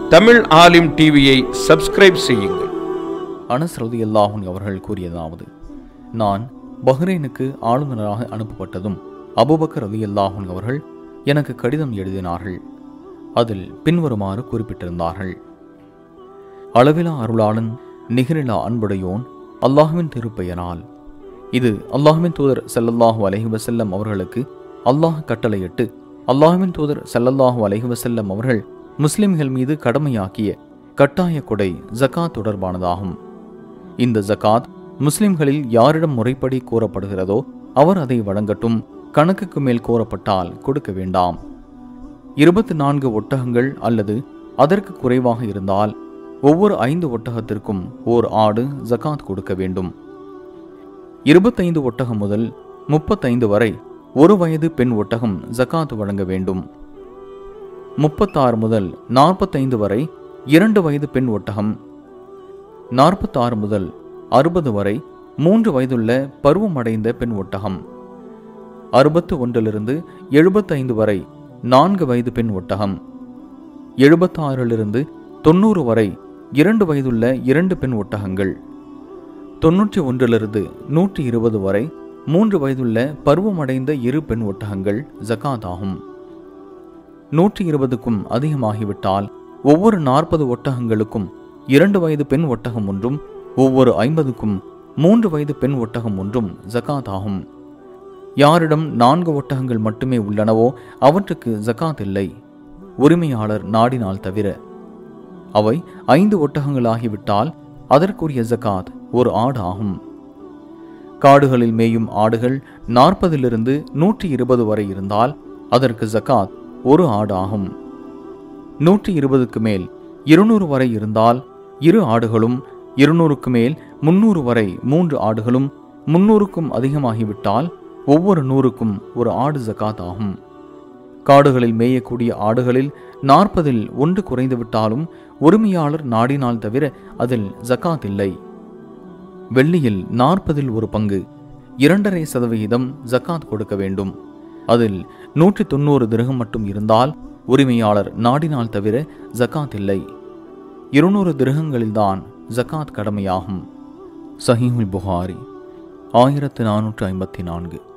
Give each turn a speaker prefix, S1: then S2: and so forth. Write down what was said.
S1: தமிழ் ஆலிம் டிவியை சப்ஸ்கிரைப் செய்யுங்கள்
S2: அனஸ் ரலியல்லாஹு அவர்கள் கூறியதாவது நான் பஹ்ரைனுக்கு ஆளுநராக அனுப்பப்பட்டதும் அபூபக்கர் ரலியல்லாஹு அவர்கள் எனக்கு கடிதம் எழுதினார்கள் அதில் பின்வருமாறு குறிப்பிட்டிருந்தார்கள் அளவிலா அருளாளன் நிகரிலா அன்புடையோன் அல்லாஹ்வின் திருப்பெயரால் இது அல்லாஹ்வின் தூதர் ஸல்லல்லாஹு அலைஹி வஸல்லம் அவர்களுக்கு அல்லாஹ் கட்டளையிட்டு அல்லாஹ்வின் தூதர் ஸல்லல்லாஹு அலைஹி வஸல்லம் அவர்கள் முஸ்லிம்கள் மீது கடமையாக்கிய கட்டாய கொடை ஜகாத் தொடர்பானதாகும் இந்த ஜகாத் முஸ்லிம்களில் யாரிடம் முறைப்படி கோரப்படுகிறதோ அவர் அதை வழங்கட்டும் கணக்குக்கு மேல் கோரப்பட்டால் கொடுக்க வேண்டாம் இருபத்தி நான்கு ஒட்டகங்கள் அல்லது அதற்கு குறைவாக இருந்தால் ஒவ்வொரு ஐந்து ஒட்டகத்திற்கும் ஓர் ஆடு ஜகாத் கொடுக்க வேண்டும் இருபத்தைந்து ஒட்டகம் முதல் முப்பத்தைந்து வரை ஒரு வயது பெண் ஒட்டகம் ஜகாத் வழங்க வேண்டும் முப்பத்தாறு முதல் நாற்பத்தைந்து வரை இரண்டு வயது பெண் ஒட்டகம் நாற்பத்தாறு முதல் அறுபது வரை மூன்று வயதுள்ள பருவமடைந்த பெண் ஒட்டகம் அறுபத்து ஒன்றிலிருந்து எழுபத்தைந்து வரை நான்கு வயது பெண் ஒட்டகம் எழுபத்தாறிலிருந்து தொண்ணூறு வரை இரண்டு வயதுள்ள இரண்டு பெண் ஒட்டகங்கள் தொன்னூற்றி ஒன்றிலிருந்து நூற்றி இருபது வரை மூன்று வயதுள்ள பருவமடைந்த இரு பெண் ஒட்டகங்கள் ஜகாத் ஆகும் நூற்றி இருபதுக்கும் அதிகமாகிவிட்டால் ஒவ்வொரு நாற்பது ஒட்டகங்களுக்கும் இரண்டு வயது பெண் ஒட்டகம் ஒன்றும் ஒவ்வொரு ஐம்பதுக்கும் மூன்று வயது பெண் ஒட்டகம் ஒன்றும் ஜகாத் ஆகும் யாரிடம் நான்கு ஒட்டகங்கள் மட்டுமே உள்ளனவோ அவற்றுக்கு ஜகாத் இல்லை உரிமையாளர் நாடினால் தவிர அவை ஐந்து ஒட்டகங்களாகிவிட்டால் அதற்குரிய ஜகாத் ஒரு ஆடு ஆகும் காடுகளில் மேயும் ஆடுகள் நாற்பதிலிருந்து நூற்றி இருபது வரை இருந்தால் அதற்கு ஜகாத் ஒரு ஆடு ஆகும் நூற்றி இருபதுக்கு மேல் இருநூறு வரை இருந்தால் இரு ஆடுகளும் இருநூறுக்கு மேல் முன்னூறு வரை மூன்று ஆடுகளும் முன்னூறுக்கும் அதிகமாகிவிட்டால் ஒவ்வொரு நூறுக்கும் ஒரு ஆடு ஜகாத் ஆகும் காடுகளில் மேயக்கூடிய ஆடுகளில் நாற்பதில் ஒன்று குறைந்துவிட்டாலும் உரிமையாளர் நாடினால் தவிர அதில் ஜகாத் இல்லை வெள்ளியில் நாற்பதில் ஒரு பங்கு இரண்டரை சதவிகிதம் ஜகாத் கொடுக்க வேண்டும் அதில் நூற்றி தொண்ணூறு திரகம் மட்டும் இருந்தால் உரிமையாளர் நாடினால் தவிர ஜகாத் இல்லை இருநூறு திரகங்களில்தான் ஜகாத் கடமையாகும் சஹீஹுல் புகாரி ஆயிரத்து நானூற்று ஐம்பத்தி நான்கு